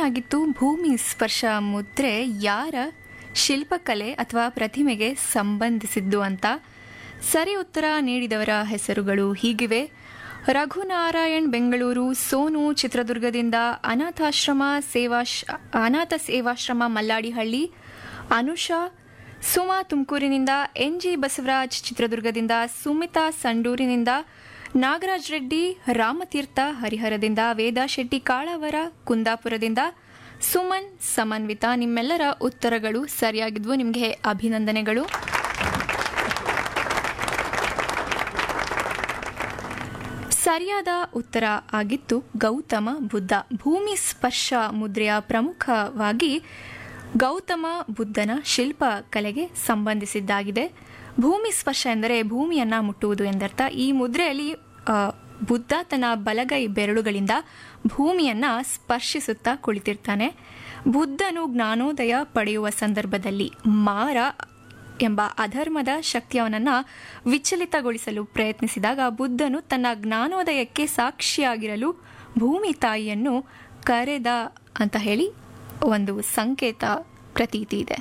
ಆಗಿತ್ತು ಭೂಮಿ ಸ್ಪರ್ಶ ಮುದ್ರೆ ಯಾರ ಶಿಲ್ಪಕಲೆ ಅಥವಾ ಪ್ರತಿಮೆಗೆ ಸಂಬಂಧಿಸಿದ್ದು ಅಂತ ಸರಿ ಉತ್ತರ ನೀಡಿದವರ ಹೆಸರುಗಳು ಹೀಗಿವೆ ರಘುನಾರಾಯಣ್ ಬೆಂಗಳೂರು ಸೋನು ಚಿತ್ರದುರ್ಗದಿಂದ ಅನಾಥಾಶ್ರಮ ಸೇವಾಶ್ ಅನಾಥ ಸೇವಾಶ್ರಮ ಮಲ್ಲಾಡಿಹಳ್ಳಿ ಅನುಷಾ ಸುಮಾ ತುಮಕೂರಿನಿಂದ ಎನ್ ಜಿ ಬಸವರಾಜ್ ಚಿತ್ರದುರ್ಗದಿಂದ ಸುಮಿತಾ ಸಂಡೂರಿನಿಂದ ನಾಗರಾಜ್ ರೆಡ್ಡಿ ರಾಮತೀರ್ಥ ಹರಿಹರದಿಂದ ವೇದಾ ಶೆಟ್ಟಿ ಕಾಳವರ ಕುಂದಾಪುರದಿಂದ ಸುಮನ್ ಸಮನ್ವಿತ ನಿಮ್ಮೆಲ್ಲರ ಉತ್ತರಗಳು ಸರಿಯಾಗಿದ್ವು ನಿಮಗೆ ಅಭಿನಂದನೆಗಳು ಸರಿಯಾದ ಉತ್ತರ ಆಗಿತ್ತು ಗೌತಮ ಬುದ್ಧ ಭೂಮಿ ಸ್ಪರ್ಶ ಮುದ್ರೆಯ ಪ್ರಮುಖವಾಗಿ ಗೌತಮ ಬುದ್ಧನ ಶಿಲ್ಪ ಕಲೆಗೆ ಸಂಬಂಧಿಸಿದ್ದಾಗಿದೆ ಭೂಮಿ ಸ್ಪರ್ಶ ಎಂದರೆ ಭೂಮಿಯನ್ನ ಮುಟ್ಟುವುದು ಎಂದರ್ಥ ಈ ಮುದ್ರೆಯಲ್ಲಿ ಆ, ಬುದ್ಧ ತನ್ನ ಬಲಗೈ ಬೆರಳುಗಳಿಂದ ಭೂಮಿಯನ್ನ ಸ್ಪರ್ಶಿಸುತ್ತಾ ಕುಳಿತಿರ್ತಾನೆ ಬುದ್ಧನು ಜ್ಞಾನೋದಯ ಪಡೆಯುವ ಸಂದರ್ಭದಲ್ಲಿ ಮಾರ ಎಂಬ ಅಧರ್ಮದ ಶಕ್ತಿ ಅವನನ್ನ ವಿಚಲಿತಗೊಳಿಸಲು ಪ್ರಯತ್ನಿಸಿದಾಗ ಬುದ್ಧನು ತನ್ನ ಜ್ಞಾನೋದಯಕ್ಕೆ ಸಾಕ್ಷಿಯಾಗಿರಲು ಭೂಮಿ ತಾಯಿಯನ್ನು ಕರೆದ ಅಂತ ಹೇಳಿ ಒಂದು ಸಂಕೇತ ಪ್ರತೀತಿ ಇದೆ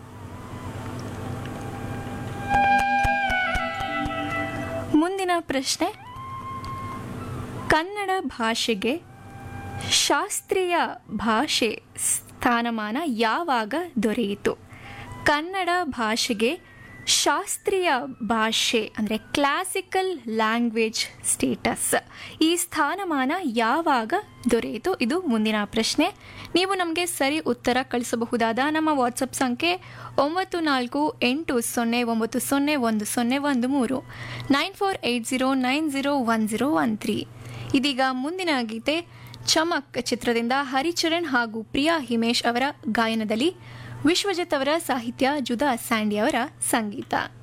ಮುಂದಿನ ಪ್ರಶ್ನೆ ಕನ್ನಡ ಭಾಷೆಗೆ ಶಾಸ್ತ್ರೀಯ ಭಾಷೆ ಸ್ಥಾನಮಾನ ಯಾವಾಗ ದೊರೆಯಿತು ಕನ್ನಡ ಭಾಷೆಗೆ ಶಾಸ್ತ್ರೀಯ ಭಾಷೆ ಅಂದರೆ ಕ್ಲಾಸಿಕಲ್ ಲ್ಯಾಂಗ್ವೇಜ್ ಸ್ಟೇಟಸ್ ಈ ಸ್ಥಾನಮಾನ ಯಾವಾಗ ದೊರೆಯಿತು ಇದು ಮುಂದಿನ ಪ್ರಶ್ನೆ ನೀವು ನಮಗೆ ಸರಿ ಉತ್ತರ ಕಳಿಸಬಹುದಾದ ನಮ್ಮ ವಾಟ್ಸಪ್ ಸಂಖ್ಯೆ ಒಂಬತ್ತು ನಾಲ್ಕು ಎಂಟು ಸೊನ್ನೆ ಒಂಬತ್ತು ಸೊನ್ನೆ ಒಂದು ಸೊನ್ನೆ ಒಂದು ಮೂರು nine four eight zero nine zero one zero one three ಇದೀಗ ಮುಂದಿನ ಗೀತೆ ಚಮಕ್ ಚಿತ್ರದಿಂದ ಹರಿಚರಣ್ ಹಾಗೂ ಪ್ರಿಯಾ ಹಿಮೇಶ್ ಅವರ ಗಾಯನದಲ್ಲಿ ವಿಶ್ವಜಿತ್ ಅವರ ಸಾಹಿತ್ಯ ಜುದಾ ಸ್ಯಾಂಡಿ ಅವರ ಸಂಗೀತ